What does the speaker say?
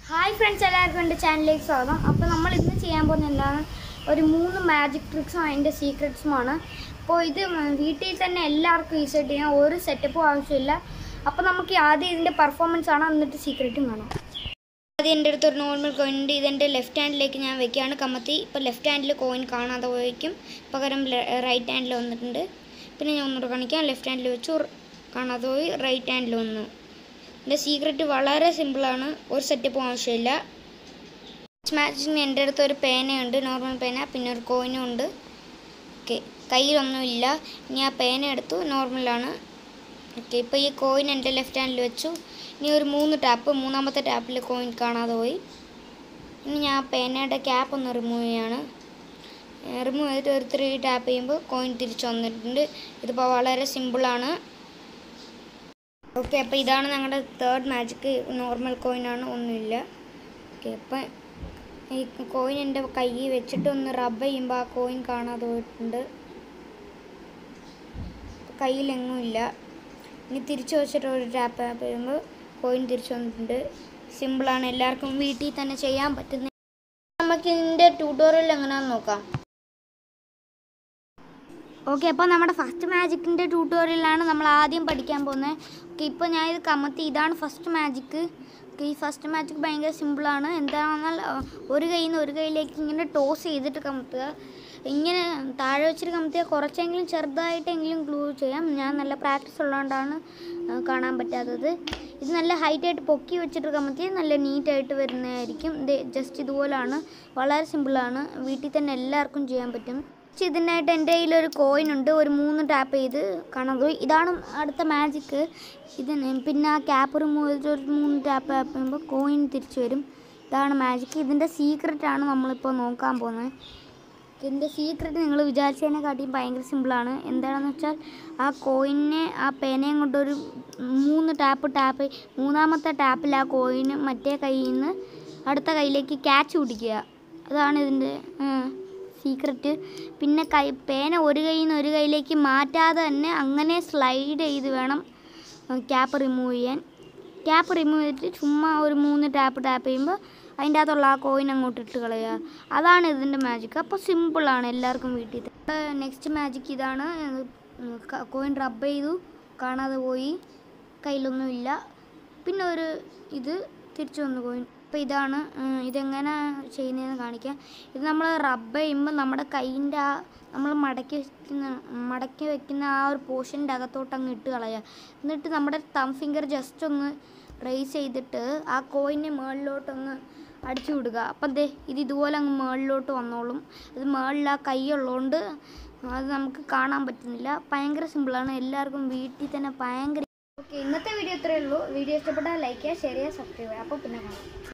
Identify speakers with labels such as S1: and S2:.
S1: hi friends എല്ലാവർക്കും എൻ്റെ ചാനലിലേക്ക് സ്വാഗതം അപ്പോൾ നമ്മൾ ഇന്ന് ചെയ്യാൻ പോകുന്നത് എന്താണ് ഒരു മൂന്ന് മാജിക് ട്രിക്സും അതിൻ്റെ സീക്രട്സുമാണ് അപ്പോൾ ഇത് വീട്ടിൽ തന്നെ എല്ലാവർക്കും ഈസി ആയിട്ട് ചെയ്യാൻ ഒരു സെറ്റപ്പും ആവശ്യമില്ല അപ്പോൾ നമുക്ക് ആദ്യം ഇതിൻ്റെ പെർഫോമൻസ് ആണ് എന്നിട്ട് സീക്രട്ടും കാണാം ആദ്യം എൻ്റെ അടുത്ത് ഒരു നോർമൽ കോയിൻ ഉണ്ട് ഇതെൻ്റെ ലെഫ്റ്റ് ഹാൻഡിലേക്ക് ഞാൻ വെക്കുകയാണ് കമത്തി ഇപ്പോൾ ലെഫ്റ്റ് ഹാൻഡിൽ കോയിൻ കാണാതെ പോയിരിക്കും പകരം റൈറ്റ് ഹാൻഡിൽ വന്നിട്ടുണ്ട് പിന്നെ ഞാൻ ഒന്നുകൂടെ കാണിക്കാം ലെഫ്റ്റ് ഹാൻഡിൽ വെച്ചു കാണാതെ പോയി റൈറ്റ് ഹാൻഡിൽ വന്നു എൻ്റെ സീക്രട്ട് വളരെ സിമ്പിളാണ് ഒരു സെറ്റപ്പും ആവശ്യമില്ല മാച്ചിന് എൻ്റെ അടുത്ത് ഒരു പേനയുണ്ട് നോർമൽ പേന പിന്നെ ഒരു കോയിനും ഉണ്ട് ഓക്കെ കയ്യിലൊന്നുമില്ല ഇനി ആ പേന എടുത്തു നോർമലാണ് ഓക്കെ ഇപ്പോൾ ഈ കോയിൻ എൻ്റെ ലെഫ്റ്റ് ഹാൻഡിൽ വെച്ചു ഇനി ഒരു മൂന്ന് ടാപ്പ് മൂന്നാമത്തെ ടാപ്പിൽ കോയിൻ കാണാതെ പോയി ഇനി ഞാൻ ആ പേനയുടെ ക്യാപ്പ് ഒന്ന് റിമൂവ് ചെയ്യാണ് റിമൂവ് ചെയ്തിട്ട് ഒരു ത്രീ ടാപ്പ് ചെയ്യുമ്പോൾ കോയിൻ തിരിച്ചു വന്നിട്ടുണ്ട് ഇതിപ്പോൾ വളരെ സിമ്പിളാണ് ഓക്കെ അപ്പോൾ ഇതാണ് ഞങ്ങളുടെ തേർഡ് മാജിക്ക് നോർമൽ കോയിനാണ് ഒന്നുമില്ല ഓക്കെ അപ്പം ഈ കോയിൻ എൻ്റെ കയ്യിൽ വെച്ചിട്ട് ഒന്ന് റബ്ബ് ചെയ്യുമ്പോൾ ആ കോയിൻ കാണാതെ പോയിട്ടുണ്ട് കയ്യിലെങ്ങുമില്ല ഇനി തിരിച്ചു വെച്ചിട്ട് ഒരു ടാപ്പ് ടാപ്പ് ചെയ്യുമ്പോൾ കോയിൻ തിരിച്ചു വന്നിട്ടുണ്ട് സിമ്പിളാണ് എല്ലാവർക്കും വീട്ടിൽ തന്നെ ചെയ്യാൻ പറ്റുന്ന നമുക്ക് ഇതിൻ്റെ ട്യൂട്ടോറിയൽ എങ്ങനെയാണെന്ന് നോക്കാം ഓക്കെ അപ്പോൾ നമ്മുടെ ഫസ്റ്റ് മാജിക്കിൻ്റെ ട്യൂട്ടോറിയലാണ് നമ്മൾ ആദ്യം പഠിക്കാൻ പോകുന്നത് ഓക്കെ ഇപ്പോൾ ഞാൻ ഇത് കമത്തി ഇതാണ് ഫസ്റ്റ് മാജിക്ക് ഓക്കെ ഈ ഫസ്റ്റ് മാജിക്ക് ഭയങ്കര സിമ്പിളാണ് എന്താണെന്നാൽ അഹ്, ഒരു കയ്യിൽ നിന്ന് ഒരു കയ്യിലേക്ക് ഇങ്ങനെ ടോസ് ചെയ്തിട്ട് കമത്തുക ഇങ്ങനെ താഴെ വെച്ചിട്ട് കമത്തിയാൽ കുറച്ചെങ്കിലും ചെറുതായിട്ടെങ്കിലും ഗ്ലൂ ചെയ്യാം ഞാൻ നല്ല പ്രാക്ടീസ് ഉള്ളതുകൊണ്ടാണ് അഹ്, കാണാൻ പറ്റാത്തത് ഇത് നല്ല ഹൈറ്റായിട്ട് പൊക്കി വെച്ചിട്ട് കമത്തി നല്ല നീറ്റായിട്ട് വരുന്നതായിരിക്കും ഇത് ജസ്റ്റ് ഇതുപോലാണ് വളരെ സിമ്പിളാണ് വീട്ടിൽ തന്നെ എല്ലാവർക്കും ചെയ്യാൻ പറ്റും പക്ഷെ ഇതിനായിട്ട് എൻ്റെ കയ്യിലൊരു കോയിൻ ഉണ്ട് ഒരു മൂന്ന് ടാപ്പ് ചെയ്ത് കാണാതെ പോയി ഇതാണ് അടുത്ത മാജിക്ക് ഇതിന് പിന്നെ ആ ക്യാപ്പ് റിമൂവ് ചെയ്തിട്ട് ഒരു മൂന്ന് ടാപ്പ് ടാപ്പ് ചെയ്യുമ്പോൾ കോയിൻ തിരിച്ചു വരും ഇതാണ് മാജിക്ക് ഇതിൻ്റെ സീക്രട്ടാണ് നമ്മളിപ്പോൾ നോക്കാൻ പോകുന്നത് ഇതിൻ്റെ സീക്രട്ട് നിങ്ങൾ വിചാരിച്ചതിനെക്കാട്ടിയും ഭയങ്കര സിമ്പിളാണ് എന്താണെന്ന് വെച്ചാൽ ആ കോയിനെ ആ പേനയും കൊണ്ടൊരു മൂന്ന് ടാപ്പ് ടാപ്പ് മൂന്നാമത്തെ ടാപ്പിൽ ആ കോയിന് മറ്റേ കയ്യിൽ നിന്ന് അടുത്ത കയ്യിലേക്ക് ക്യാച്ച് പിടിക്കുക അതാണ് ഇതിൻ്റെ സീക്രട്ട് പിന്നെ കൈ പേന ഒരു കയ്യിൽ നിന്ന് ഒരു കയ്യിലേക്ക് മാറ്റാതെ തന്നെ അങ്ങനെ സ്ലൈഡ് ചെയ്ത് വേണം ക്യാപ്പ് റിമൂവ് ചെയ്യാൻ ക്യാപ്പ് റിമൂവ് ചെയ്തിട്ട് ചുമ്മാ ഒരു മൂന്ന് ടാപ്പ് ടാപ്പ് ചെയ്യുമ്പോൾ അതിൻ്റെ അകത്തുള്ള ആ കോയിൻ അങ്ങോട്ട് ഇട്ട് കളയുക അതാണ് ഇതിൻ്റെ മാജിക്ക് അപ്പോൾ സിമ്പിളാണ് എല്ലാവർക്കും വീട്ടിൽ നെക്സ്റ്റ് മാജിക്ക് ഇതാണ് കോയിൻ റബ്ബ് ചെയ്തു കാണാതെ പോയി കയ്യിലൊന്നുമില്ല പിന്നെ ഒരു ഇത് തിരിച്ചു വന്നു കോയിൻ അപ്പോൾ ഇതാണ് ഉം, ഇതെങ്ങനെ ചെയ്യുന്നതെന്ന് കാണിക്കാം ഇത് നമ്മൾ റബ്ബ് ചെയ്യുമ്പോൾ നമ്മുടെ കൈയിൻ്റെ ആ നമ്മൾ മടക്കി വെക്കുന്ന മടക്കി വെക്കുന്ന ആ ഒരു പോർഷൻ്റെ അകത്തോട്ട് അങ്ങ് ഇട്ട് കളയുക എന്നിട്ട് നമ്മുടെ തം ഫിംഗർ ജസ്റ്റ് ഒന്ന് റേസ് ചെയ്തിട്ട് ആ കോയിനെ മുകളിലോട്ടൊന്ന് അടിച്ചു വിടുക അപ്പം ദേ ഇത് ഇതുപോലെ അങ്ങ് മുകളിലോട്ട് വന്നോളും അത് മുകളിൽ ആ കൈ ഉള്ളതുകൊണ്ട് അത് നമുക്ക് കാണാൻ പറ്റുന്നില്ല ഭയങ്കര സിമ്പിളാണ് എല്ലാവർക്കും വീട്ടിൽ തന്നെ ഭയങ്കര ഓക്കെ ഇന്നത്തെ വീഡിയോ ഇത്രയേ ഉള്ളൂ വീഡിയോ ഇഷ്ടപ്പെട്ടാൽ ലൈക്ക് ചെയ്യുക ഷെയർ ചെയ്യുക സബ്സ്ക്രൈബ് ചെയ്യുക അപ്പോൾ പിന്നെ കാണാം